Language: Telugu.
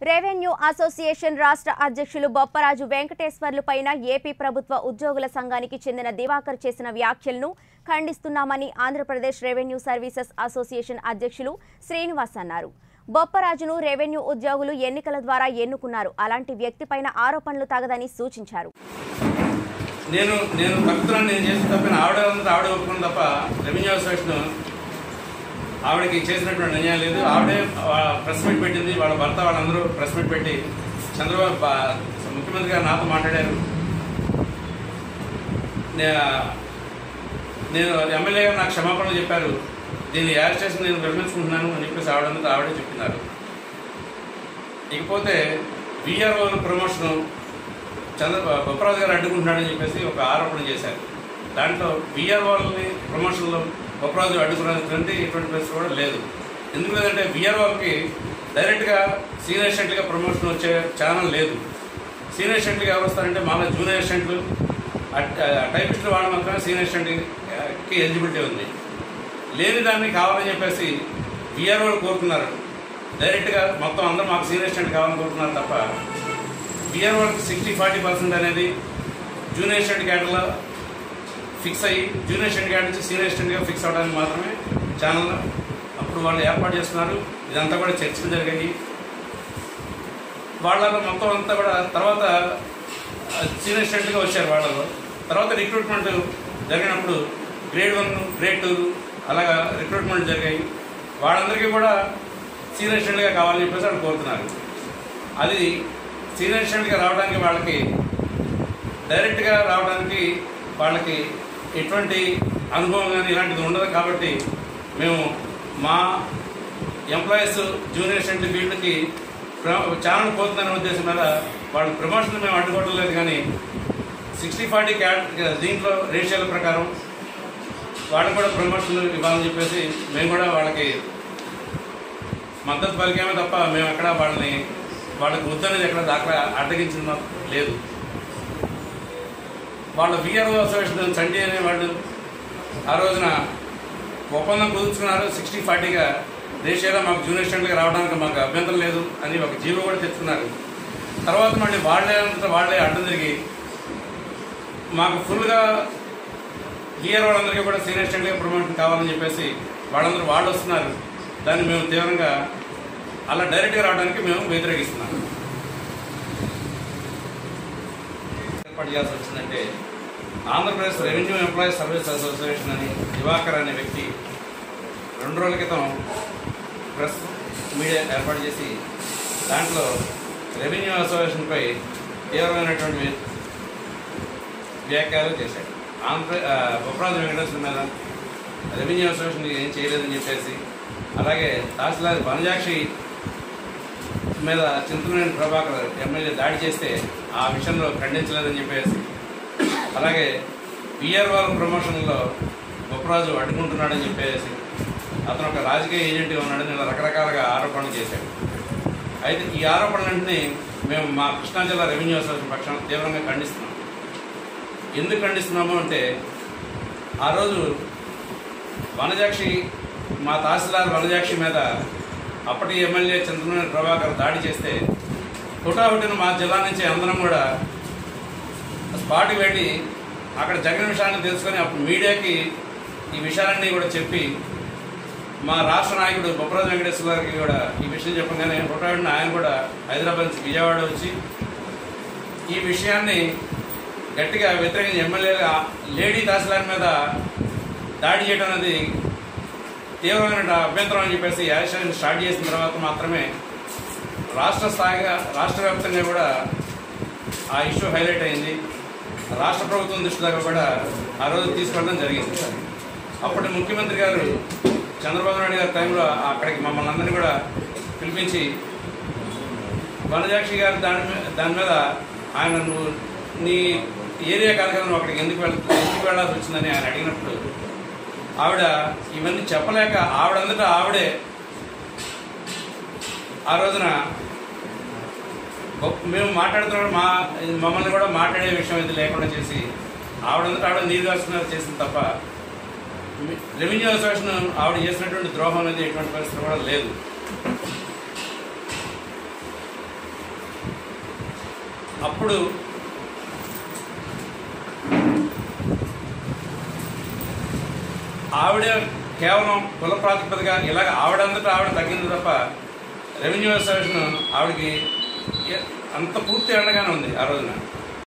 రెవెన్యూ అసోసియేషన్ రాష్ట్ర అధ్యక్షులు బొప్పరాజు వెంకటేశ్వర్లు పైన ఏపీ ప్రభుత్వ ఉద్యోగుల సంఘానికి చెందిన దివాకర్ చేసిన వ్యాఖ్యలను ఖండిస్తున్నామని ఆంధ్రప్రదేశ్ రెవెన్యూ సర్వీసెస్ అసోసియేషన్ అధ్యక్షులు శ్రీనివాస్ అన్నారు బొప్పరాజును రెవెన్యూ ఉద్యోగులు ఎన్నికల ద్వారా ఎన్నుకున్నారు అలాంటి వ్యక్తిపైన ఆరోపణలు తగదని సూచించారు నేను నేను తప్పుతున్నాను నేను చేసిన తప్పని ఆవిడ ఉందంటే ఆవిడ ఒప్పుకుని తప్ప రెవెన్యూ అసోసియేషన్ ఆవిడకి చేసినటువంటి అన్యాయం లేదు ఆవిడే ప్రెస్ మీట్ పెట్టింది వాళ్ళ భర్త వాళ్ళందరూ ప్రెస్ మీట్ పెట్టి చంద్రబాబు బా- ముఖ్యమంత్రి గారు నాతో మాట్లాడారు నే- నేను ఎమ్మెల్యే గారు నాకు క్షమాపణలు చెప్పారు దీన్ని యాడ్ చేసి నేను విరమించుకుంటున్నాను అని చెప్పేసి ఆవిడంతా ఆవిడే చెప్తున్నారు ఇకపోతే విఆర్ఓ ప్రమోషన్ చంద్ర బొప్పరాజు గారు అడ్డుకుంటున్నాడని చెప్పేసి ఒక ఆరోపణ చేశారు దాంట్లో విఆర్ వాళ్ళని ప్రమోషన్లో బొప్పరాజు అడ్డుకున్నటువంటి ఎటువంటి పరిస్థితి కూడా లేదు ఎందుకు లేదంటే విఆర్ వాళ్ళకి డైరెక్ట్గా సీనియర్ అసిస్టెంట్గా ప్రమోషన్ వచ్చే ఛానల్ లేదు సీనియర్ అసిస్టెంట్గా ఎవరు వస్తారంటే మాలో జూనియర్ అసిస్టెంట్లు టైపిస్టులు వాళ్ళు మాత్రమే సీనియర్ అసిస్టెంట్కి ఎలిజిబిలిటీ ఉంది లేని దాన్ని కావాలని చెప్పేసి విఆర్ వాళ్ళు కోరుతున్నారు డైరెక్ట్గా మొత్తం అందరూ మాకు సీనియర్ అసిస్టెంట్ కావాలని కోరుతున్నారు తప్ప బిఆర్ వాళ్ళకి సిక్స్టీ ఫార్టీ పర్సెంట్ అనేది జూనియర్ స్టూడెంట్ క్యాడర్లో ఫిక్స్ అయ్యి జూనియర్ స్టూడెంట్ క్యాడర్ నుంచి సీనియర్ స్టూడెంట్గా ఫిక్స్ అవడానికి మాత్రమే ఛానల్ అప్పుడు వాళ్ళు ఏర్పాటు చేస్తున్నారు ఇదంతా కూడా చర్చలు జరిగాయి వాళ్ళలో మొత్తం అంతా కూడా తర్వాత సీనియర్ స్టూడెంట్గా వచ్చారు వాళ్ళలో తర్వాత రిక్రూట్మెంట్ జరిగినప్పుడు గ్రేడ్ వన్ గ్రేడ్ టూ అలాగా రిక్రూట్మెంట్ జరిగాయి వాళ్ళందరికీ కూడా సీనియర్ స్టూడెంట్గా కావాలని చెప్పేసి వాళ్ళు కోరుతున్నారు అది సీనియర్ స్టూడెంట్గా రావడానికి వాళ్ళకి డైరెక్ట్గా రావడానికి వాళ్ళకి ఎటువంటి అనుభవం కానీ ఇలాంటిది ఉండదు కాబట్టి మేము మా ఎంప్లాయీస్ జూనియర్ స్టూడెంట్ ఫీల్డ్కి ఛానల్ పోతుందనే ఉద్దేశం మీద వాళ్ళ ప్రమోషన్ మేము అడ్డుకోవడం లేదు కానీ సిక్స్టీ ఫార్టీ క్యాట్ దీంట్లో రేషియోల ప్రకారం వాళ్ళకి కూడా ప్రమోషన్లు ఇవ్వాలని చెప్పేసి మేము కూడా వాళ్ళకి మద్దతు పలికామే తప్ప మేము ఎక్కడ వాళ్ళని వాళ్ళకి వద్దనేది ఎక్కడ దాకా అడ్డగించిన మాకు లేదు వాళ్ళ విఆర్ఓ అసోసియేషన్ చంటి అనే వాళ్ళు ఆ రోజున ఒప్పందం కుదుర్చుకున్నారు సిక్స్టీ ఫార్టీగా రేషియోలో మాకు జూనియర్ స్టూడెంట్గా రావడానికి మాకు అభ్యంతరం లేదు అని ఒక జీవో కూడా తెచ్చుకున్నారు తర్వాత మళ్ళీ వాళ్ళే అంతా వాళ్ళే అడ్డం తిరిగి మాకు ఫుల్గా విఆర్ వాళ్ళందరికీ కూడా సీనియర్ స్టూడెంట్గా ప్రమోషన్ కావాలని చెప్పేసి వాళ్ళందరూ వాళ్ళు వస్తున్నారు దాన్ని మేము తీవ్రంగా అలా డైరెక్ట్గా రావడానికి మేము వ్యతిరేకిస్తున్నాం ఏర్పాటు చేయాల్సి వచ్చిందంటే Andhra Pradesh revenue employees service association అని దివాకర్ అనే వ్యక్తి రెండు రోజుల క్రితం ప్రెస్ మీడియా ఏర్పాటు చేసి దాంట్లో రెవెన్యూ అసోసియేషన్పై తీవ్రమైనటువంటి వ్యాఖ్యలు చేశాడు ఆంధ్ర ఆ, బొప్పరాజు వెంకటేశ్వర మీద రెవెన్యూ అసోసియేషన్ ఏం చేయలేదని చెప్పేసి అలాగే తహసీల్దార్ వనజాక్షి మీద చింతనేని ప్రభాకర్ ఎమ్మెల్యే దాడి చేస్తే ఆ విషయంలో ఖండించలేదని చెప్పేసి అలాగే పిఆర్ వాళ్ళ ప్రమోషన్లో బొప్పరాజు అడ్డుకుంటున్నాడని చెప్పేసి అతను ఒక రాజకీయ ఏజెంట్గా ఉన్నాడని ఇలా రకరకాలుగా ఆరోపణలు చేశాడు అయితే ఈ ఆరోపణలన్నింటినీ మేము మా కృష్ణా జిల్లా రెవెన్యూ అసోసియేషన్ పక్షాన తీవ్రంగా ఖండిస్తున్నాం ఎందుకు ఖండిస్తున్నాము అంటే ఆ రోజు వనజాక్షి మా తహసీల్దార్ వనజాక్షి మీద అప్పటి ఎమ్మెల్యే చంద్రబాబు ప్రభాకర్ దాడి చేస్తే హుటాహుటిన మా జిల్లా నుంచి అందరం కూడా స్పాట్కి వెళ్ళి అక్కడ జరిగిన విషయాన్ని తెలుసుకొని అప్పుడు మీడియాకి ఈ విషయాలన్నీ కూడా చెప్పి మా రాష్ట్ర నాయకుడు బొప్పరాజు వెంకటేశ్వర గారికి కూడా ఈ విషయం చెప్పగానే హుటాహుటిన ఆయన కూడా హైదరాబాద్ నుంచి విజయవాడ వచ్చి ఈ విషయాన్ని గట్టిగా వ్యతిరేకించి ఎమ్మెల్యే లేడీ తహసీల్దార్ మీద దాడి చేయడం అనేది తీవ్రమైన అభ్యంతరం అని చెప్పేసి యాక్షన్ స్టార్ట్ చేసిన తర్వాత మాత్రమే రాష్ట్ర స్థాయిగా రాష్ట్ర వ్యాప్తంగా కూడా ఆ ఇష్యూ హైలైట్ అయింది రాష్ట్ర ప్రభుత్వం దృష్టి దాకా కూడా ఆ రోజు తీసుకెళ్ళడం జరిగింది అప్పటి ముఖ్యమంత్రి గారు చంద్రబాబు నాయుడు గారి టైంలో అక్కడికి మమ్మల్ని అందరినీ కూడా పిలిపించి వనజాక్షి గారు దాని మీద దాని మీద ఆయన నువ్వు నీ ఏరియా కాదు కదా నువ్వు అక్కడికి ఎందుకు వెళ్ ఎందుకు వెళ్ళాల్సి వచ్చిందని ఆయన అడిగినప్పుడు ఆవిడ ఇవన్నీ చెప్పలేక ఆవిడంతటా ఆవిడే ఆ రోజున గొప్ప- మేము మాట్లాడుతున్నప్పుడు మా మమ్మల్ని కూడా మాట్లాడే విషయం ఇది లేకుండా చేసి ఆవిడంతటా ఆవిడ నీరు కాస్తున్నారు చేసింది తప్ప రెవెన్యూ అసోసియేషన్ ఆవిడ చేసినటువంటి ద్రోహం అనేది ఎటువంటి పరిస్థితి కూడా లేదు అప్పుడు ఆవిడ కేవలం కుల ప్రాతిపదిక ఇలాగ ఆవిడంతటా ఆవిడ తగ్గింది తప్ప రెవెన్యూ అసోసియేషన్ ఆవిడకి ఏ- అంత పూర్తి అండగానే ఉంది ఆ రోజున